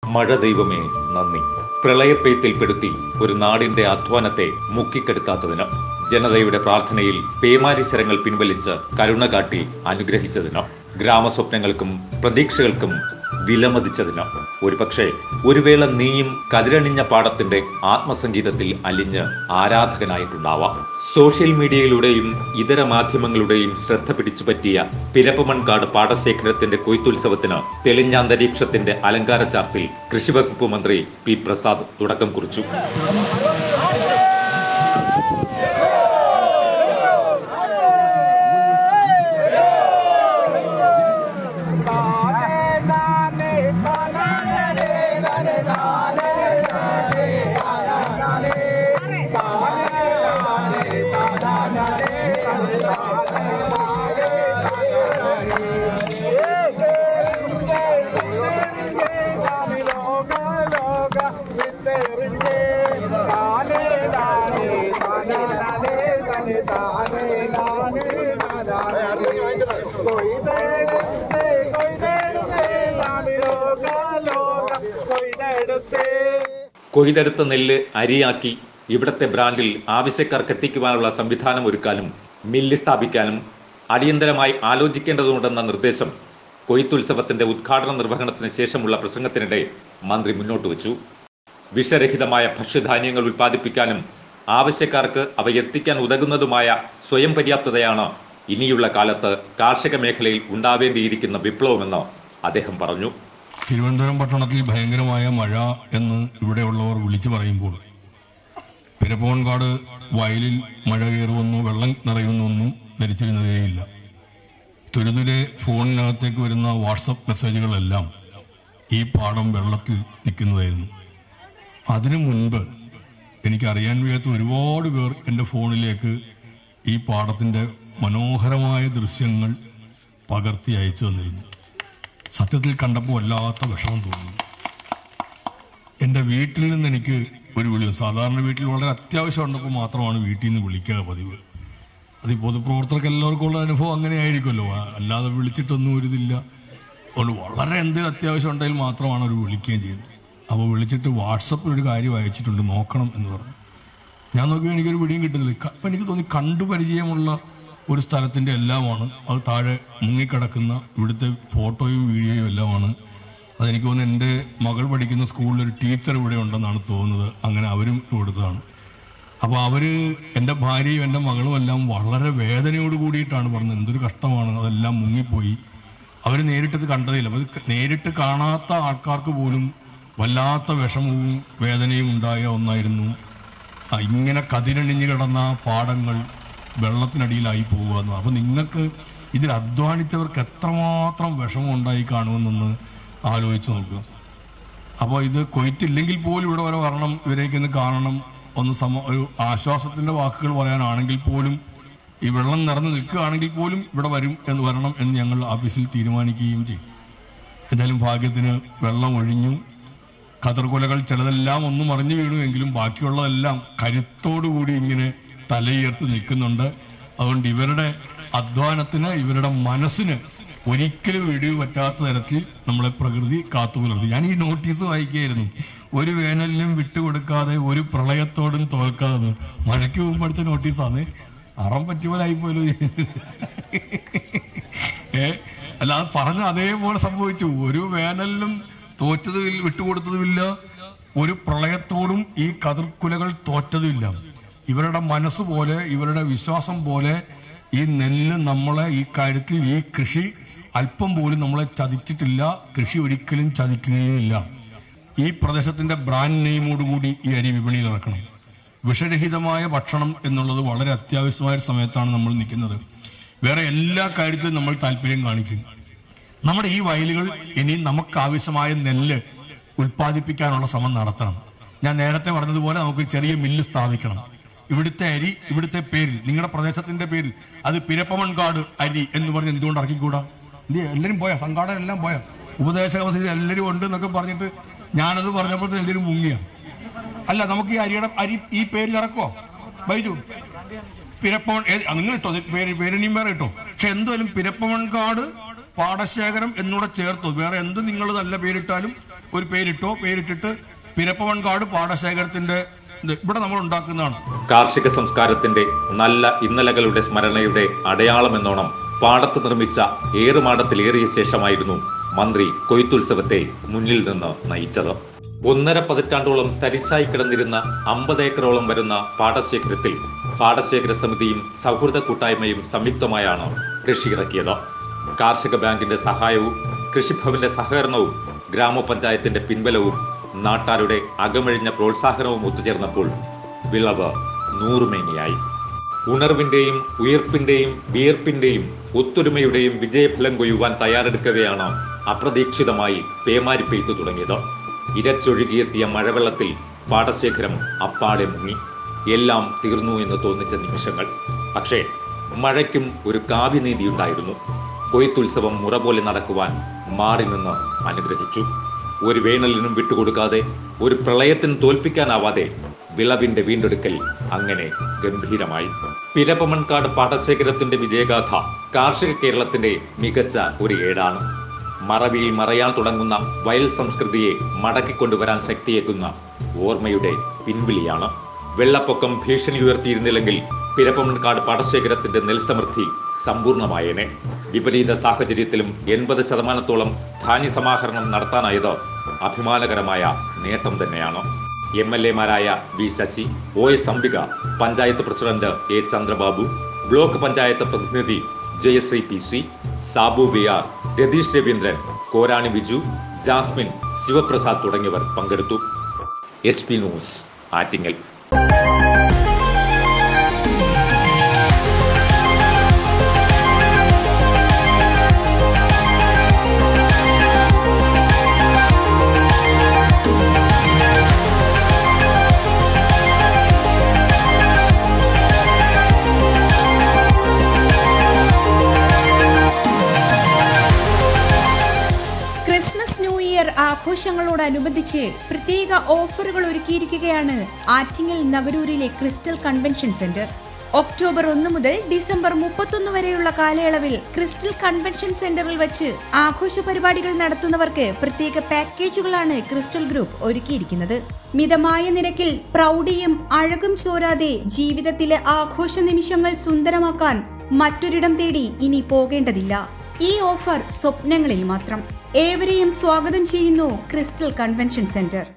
മഴ ദൈവമേ നന്ദി പ്രളയപ്പെയ്ത്തിൽപ്പെടുത്തി ഒരു നാടിന്റെ അധ്വാനത്തെ മുക്കിക്കെടുത്താത്തതിന് ജനതയുടെ പ്രാർത്ഥനയിൽ പേമാരിശരങ്ങൾ പിൻവലിച്ച് കരുണ കാട്ടി അനുഗ്രഹിച്ചതിന് ഗ്രാമസ്വപ്നങ്ങൾക്കും പ്രതീക്ഷകൾക്കും വിലമതിച്ചതിന് ഒരുപക്ഷെ ഒരു വേള നീയും കതിരണിഞ്ഞ പാടത്തിന്റെ ആത്മസംഗീതത്തിൽ അലിഞ്ഞ് ആരാധകനായിട്ടുണ്ടാവാം സോഷ്യൽ മീഡിയയിലൂടെയും ഇതര മാധ്യമങ്ങളുടെയും ശ്രദ്ധ പിടിച്ചുപറ്റിയ പിരപ്പമൺകാട് പാടശേഖരത്തിന്റെ കൊയ്ത്തുത്സവത്തിന് തെളിഞ്ഞ അന്തരീക്ഷത്തിന്റെ അലങ്കാര ചാർത്തിൽ കൃഷിവകുപ്പ് മന്ത്രി പി പ്രസാദ് തുടക്കം കുറിച്ചു കൊയ്തെടുത്ത നെല്ല് അരിയാക്കി ഇവിടത്തെ ബ്രാൻഡിൽ ആവശ്യക്കാർക്ക് എത്തിക്കുവാനുള്ള സംവിധാനം ഒരുക്കാനും മില്ല് സ്ഥാപിക്കാനും അടിയന്തരമായി ആലോചിക്കേണ്ടതുണ്ടെന്ന നിർദ്ദേശം കൊയ്ത്തുത്സവത്തിന്റെ ഉദ്ഘാടന നിർവഹണത്തിന് ശേഷമുള്ള പ്രസംഗത്തിനിടെ മന്ത്രി മുന്നോട്ട് വച്ചു വിഷരഹിതമായ ഭക്ഷ്യധാന്യങ്ങൾ ഉൽപ്പാദിപ്പിക്കാനും ആവശ്യക്കാർക്ക് അവ എത്തിക്കാൻ ഉതകുന്നതുമായ സ്വയം പര്യാപ്തതയാണ് ഇനിയുള്ള കാലത്ത് കാർഷിക മേഖലയിൽ ഉണ്ടാവേണ്ടിയിരിക്കുന്ന വിപ്ലവമെന്ന് അദ്ദേഹം പറഞ്ഞു തിരുവനന്തപുരം പട്ടണത്തിൽ ഭയങ്കരമായ മഴ എന്ന് ഇവിടെയുള്ളവർ വിളിച്ചു പറയുമ്പോൾ പിരപ്പോൺകാട് വയലിൽ മഴ കയറുമെന്നോ വെള്ളം നിറയുമെന്നൊന്നും ധരിച്ചിരുന്നതേയില്ല തുരുതുരെ ഫോണിനകത്തേക്ക് വരുന്ന വാട്സപ്പ് മെസ്സേജുകളെല്ലാം ഈ പാടം വെള്ളത്തിൽ നിൽക്കുന്നതായിരുന്നു അതിനു മുൻപ് എനിക്കറിയാൻ വയ്യാത്ത ഒരുപാട് പേർ എൻ്റെ ഫോണിലേക്ക് ഈ പാടത്തിൻ്റെ മനോഹരമായ ദൃശ്യങ്ങൾ പകർത്തി അയച്ചു തന്നിരുന്നു സത്യത്തിൽ കണ്ടപ്പോൾ വല്ലാത്ത വിഷമം തോന്നി എൻ്റെ വീട്ടിൽ നിന്ന് എനിക്ക് ഒരു വിളി വന്നു. സാധാരണ വീട്ടിൽ വളരെ അത്യാവശ്യം ഉണ്ടപ്പോൾ മാത്രമാണ് വീട്ടിൽ നിന്ന് വിളിക്കുക പതിവ് അത് ഈ പൊതുപ്രവർത്തകർക്ക് എല്ലാവർക്കും ഉള്ള അനുഭവം അങ്ങനെ ആയിരിക്കുമല്ലോ ആ- അല്ലാതെ വിളിച്ചിട്ടൊന്നും ഒരു ഇതില്ല അതുകൊണ്ട് വളരെ എന്തെങ്കിലും അത്യാവശ്യം ഉണ്ടെങ്കിൽ മാത്രമാണ് അവർ വിളിക്കുകയും ചെയ്യുന്നത് അപ്പോൾ വിളിച്ചിട്ട് വാട്സപ്പിൽ ഒരു കാര്യം അയച്ചിട്ടുണ്ട് നോക്കണം എന്ന് പറഞ്ഞു ഞാൻ നോക്കിയാൽ എനിക്കൊരു പിടിയും കിട്ടുന്നില്ല ക- അപ്പം എനിക്ക് തോന്നി കണ്ടു പരിചയമുള്ള ഒരു സ്ഥലത്തിൻ്റെ എല്ലാമാണ് അത് താഴെ മുങ്ങിക്കിടക്കുന്ന ഇവിടുത്തെ ഫോട്ടോയും വീഡിയോയും എല്ലാമാണ് അതെനിക്ക് തോന്നുന്നു എൻ്റെ മകൾ പഠിക്കുന്ന സ്കൂളിൽ ഒരു ടീച്ചർ ഇവിടെ ഉണ്ടെന്നാണ് തോന്നുന്നത് അങ്ങനെ അവരും കൊടുത്തതാണ് അപ്പോൾ അവർ എൻ്റെ ഭാര്യയും എൻ്റെ മകളും എല്ലാം വളരെ വേദനയോട് കൂടിയിട്ടാണ് പറഞ്ഞത് എന്തൊരു കഷ്ടമാണ് അതെല്ലാം മുങ്ങിപ്പോയി അവർ നേരിട്ടത് കണ്ടതില്ല അത് ക- നേരിട്ട് കാണാത്ത ആൾക്കാർക്ക് പോലും വല്ലാത്ത വിഷമവും വേദനയും ഉണ്ടായ ഒന്നായിരുന്നു ആ, ഇങ്ങനെ കതിരണിഞ്ഞ് കിടന്ന പാടങ്ങൾ വെള്ളത്തിനടിയിലായി പോകുക എന്ന് അപ്പോൾ നിങ്ങൾക്ക് ഇതിൽ അധ്വാനിച്ചവർക്ക് എത്രമാത്രം വിഷമം ഉണ്ടായി കാണുമെന്നൊന്ന് ആലോചിച്ച് നോക്കുക അപ്പോൾ ഇത് കൊയ്ത്തില്ലെങ്കിൽ പോലും ഇവിടെ വരെ വരണം ഇവരേക്ക് ഒന്ന് കാണണം ഒന്ന് സമ ഒരു ആശ്വാസത്തിന്റെ വാക്കുകൾ പറയാനാണെങ്കിൽ പോലും ഈ വെള്ളം നിറഞ്ഞു നിൽക്കുകയാണെങ്കിൽ പോലും ഇവിടെ വരും എന്ന് വരണം എന്ന് ഞങ്ങൾ ഓഫീസിൽ തീരുമാനിക്കുകയും ചെയ്യും എന്തായാലും ഭാഗ്യത്തിന് വെള്ളം ഒഴിഞ്ഞു കതിർകൊലകൾ ചിലതെല്ലാം ഒന്നും മറിഞ്ഞു വീണുവെങ്കിലും ബാക്കിയുള്ളതെല്ലാം കരുത്തോടുകൂടി ഇങ്ങനെ തലയുയർത്തി നിൽക്കുന്നുണ്ട് അതുകൊണ്ട് ഇവരുടെ അധ്വാനത്തിന് ഇവരുടെ മനസ്സിന് ഒരിക്കലും ഇടിവ് പറ്റാത്ത തരത്തിൽ നമ്മളെ പ്രകൃതി കാത്തുപുലർത്തി ഞാൻ ഈ നോട്ടീസ് വായിക്കുകയായിരുന്നു ഒരു വേനലിനും വിട്ടുകൊടുക്കാതെ ഒരു പ്രളയത്തോടും തോൽക്കാതെ മഴയ്ക്ക് മുമ്പ് അടിച്ച നോട്ടീസാണ് അറം പറ്റിയ പോലെ ആയിപ്പോലോ ഏ അല്ല അത് പറഞ്ഞ അതേപോലെ സംഭവിച്ചു ഒരു വേനലിലും തോറ്റതുമില്ല വിട്ടുകൊടുത്തതുമില്ല ഒരു പ്രളയത്തോടും ഈ കതിർക്കുലകൾ തോറ്റതുമില്ല ഇവരുടെ മനസ്സ് പോലെ ഇവരുടെ വിശ്വാസം പോലെ ഈ നെല്ല് നമ്മളെ ഈ കാര്യത്തിൽ ഈ കൃഷി അല്പം പോലും നമ്മളെ ചതിച്ചിട്ടില്ല കൃഷി ഒരിക്കലും ചതിക്കുകയുമില്ല ഈ പ്രദേശത്തിന്റെ ബ്രാൻഡ് നെയിമോടുകൂടി ഈ അരി വിപണിയിൽ ഇറക്കണം വിഷരഹിതമായ ഭക്ഷണം എന്നുള്ളത് വളരെ അത്യാവശ്യമായ ഒരു സമയത്താണ് നമ്മൾ നിൽക്കുന്നത് വേറെ എല്ലാ കാര്യത്തിലും നമ്മൾ താല്പര്യം കാണിക്കും നമ്മുടെ ഈ വയലുകൾ ഇനി നമുക്ക് ആവശ്യമായ നെല്ല് ഉൽപ്പാദിപ്പിക്കാനുള്ള ശ്രമം നടത്തണം ഞാൻ നേരത്തെ പറഞ്ഞതുപോലെ നമുക്ക് ചെറിയ മില്ല് സ്ഥാപിക്കണം ഇവിടുത്തെ അരി ഇവിടുത്തെ പേരിൽ നിങ്ങളുടെ പ്രദേശത്തിന്റെ പേരിൽ അത് പിരപ്പമൺകാട് അരി എന്ന് പറഞ്ഞ് എന്തുകൊണ്ട് ഇറക്കിക്കൂടാ ഇല്ലേ എല്ലാവരും പോയാ സംഘാടനം എല്ലാം പോയാ ഉപദേശക മസീദ് എല്ലാവരും ഉണ്ട് എന്നൊക്കെ പറഞ്ഞിട്ട് ഞാനത് പറഞ്ഞപ്പോൾ എല്ലാവരും മുങ്ങിയ അല്ല നമുക്ക് ഈ അരിയുടെ അരി ഈ പേരിൽ ഇറക്കുവോ ബൈജു പിരപ്പവൺ ഏത് ആ, നിങ്ങൾ ഇട്ടോ ഇത് പേര് പേരിനിയും വേറെ ഇട്ടോ പക്ഷെ എന്തായാലും പിരപ്പവൺകാട് പാടശേഖരം എന്നൂടെ ചേർത്തു വേറെ എന്ത് നിങ്ങൾ നല്ല പേരിട്ടാലും ഒരു പേരിട്ടോ പേരിട്ടിട്ട് പിരപ്പവൻകാട് പാടശേഖരത്തിന്റെ ഇത് ഇവിടെ നമ്മൾ ഉണ്ടാക്കുന്നതാണ് കാർഷിക സംസ്കാരത്തിന്റെ നല്ല ഇന്നലകളുടെ സ്മരണയുടെ അടയാളമെന്നോണം പാടത്ത് നിർമ്മിച്ച ഏറുമാടത്തിലേറിയ ശേഷമായിരുന്നു മന്ത്രി കൊയ്ത്തുത്സവത്തെ മുന്നിൽ നിന്ന് നയിച്ചത് ഒന്നര പതിറ്റാണ്ടോളം തരിശായി കിടന്നിരുന്ന അമ്പത് ഏക്കറോളം വരുന്ന പാടശേഖരത്തിൽ പാടശേഖര സമിതിയും സൗഹൃദ കൂട്ടായ്മയും സംയുക്തമായാണ് കൃഷി ഇറക്കിയത് കാർഷിക ബാങ്കിന്റെ സഹായവും കൃഷിഭവന്റെ സഹകരണവും ഗ്രാമപഞ്ചായത്തിന്റെ പിൻബലവും നാട്ടാരുടെ അകമഴിഞ്ഞ പ്രോത്സാഹനവും ഒത്തുചേർന്നപ്പോൾ വിളവ് നൂറുമേനിയായി ഉണർവിന്റെയും ഉയർപ്പിന്റെയും വിയർപ്പിന്റെയും ഒത്തൊരുമയുടെയും വിജയഫലം കൊയ്യുവാൻ തയ്യാറെടുക്കവെയാണ് അപ്രതീക്ഷിതമായി പേമാരി പെയ്തു തുടങ്ങിയത് ഇരച്ചൊഴുകിയെത്തിയ മഴവെള്ളത്തിൽ പാടശേഖരം അപ്പാടെ മുങ്ങി എല്ലാം തീർന്നു എന്ന് തോന്നിച്ച നിമിഷങ്ങൾ പക്ഷേ മഴയ്ക്കും ഒരു കാവ്യനീതിയുണ്ടായിരുന്നു കൊയ്ത്തുത്സവം മുറ പോലെ നടക്കുവാൻ മാറി നിന്ന് അനുഗ്രഹിച്ചു ഒരു വേനലിനും വിട്ടുകൊടുക്കാതെ ഒരു പ്രളയത്തിന് തോൽപ്പിക്കാനാവാതെ വിളവിന്റെ വീണ്ടെടുക്കൽ അങ്ങനെ ഗംഭീരമായി പിരപ്പമൺകാട് പാടശേഖരത്തിന്റെ വിജയഗാഥ കാർഷിക കേരളത്തിന്റെ മികച്ച ഒരു ഏടാണ് മറവിയിൽ മറയാൻ തുടങ്ങുന്ന വയൽ സംസ്കൃതിയെ മടക്കിക്കൊണ്ടുവരാൻ ശക്തിയേക്കുന്ന ഓർമ്മയുടെ പിൻവിളിയാണ് വെള്ളപ്പൊക്കം ഭീഷണി ഉയർത്തിയിരുന്നില്ലെങ്കിൽ പിരപ്പമൺകാട് പാടശേഖരത്തിന്റെ നെൽസമൃദ്ധി സമ്പൂർണമായേനെ വിപരീത സാഹചര്യത്തിലും എൺപത് ശതമാനത്തോളം ധാന്യ സമാഹരണം നടത്താനായത് അഭിമാനകരമായ നേട്ടം തന്നെയാണ് എം എൽ എമാരായ V Sasi O S Ambika panchayat president A Chandrababu block panchayat പ്രതിനിധി Jayasree P C Sabu B R Ratheesh Raveendran Korani Viju Jasmine Sivaprasad തുടങ്ങിയവർ പങ്കെടുത്തു S P news Attingal Christmas new year ആഘോഷങ്ങളോടനുബന്ധിച്ച് പ്രത്യേക ഓഫറുകൾ ഒരുക്കിയിരിക്കുകയാണ് ആറ്റിങ്ങൽ നഗരൂരിലെ ക്രിസ്റ്റൽ കൺവെൻഷൻ സെന്റർ ഒക്ടോബർ ഒന്ന് മുതൽ ഡിസംബർ മുപ്പത്തൊന്ന് വരെയുള്ള കാലയളവിൽ ക്രിസ്റ്റൽ കൺവെൻഷൻ സെന്ററിൽ വെച്ച് ആഘോഷ പരിപാടികൾ നടത്തുന്നവർക്ക് പ്രത്യേക പാക്കേജുകളാണ് ക്രിസ്റ്റൽ ഗ്രൂപ്പ് ഒരുക്കിയിരിക്കുന്നത് മിതമായ നിരക്കിൽ പ്രൗഢിയും അഴകും ചോരാതെ ജീവിതത്തിലെ ആഘോഷ നിമിഷങ്ങൾ സുന്ദരമാക്കാൻ മറ്റൊരിടം തേടി ഇനി പോകേണ്ടതില്ല ഈ ഓഫർ സ്വപ്നങ്ങളിൽ മാത്രം ഏവരെയും സ്വാഗതം ചെയ്യുന്നു ക്രിസ്റ്റൽ കൺവെൻഷൻ സെന്റർ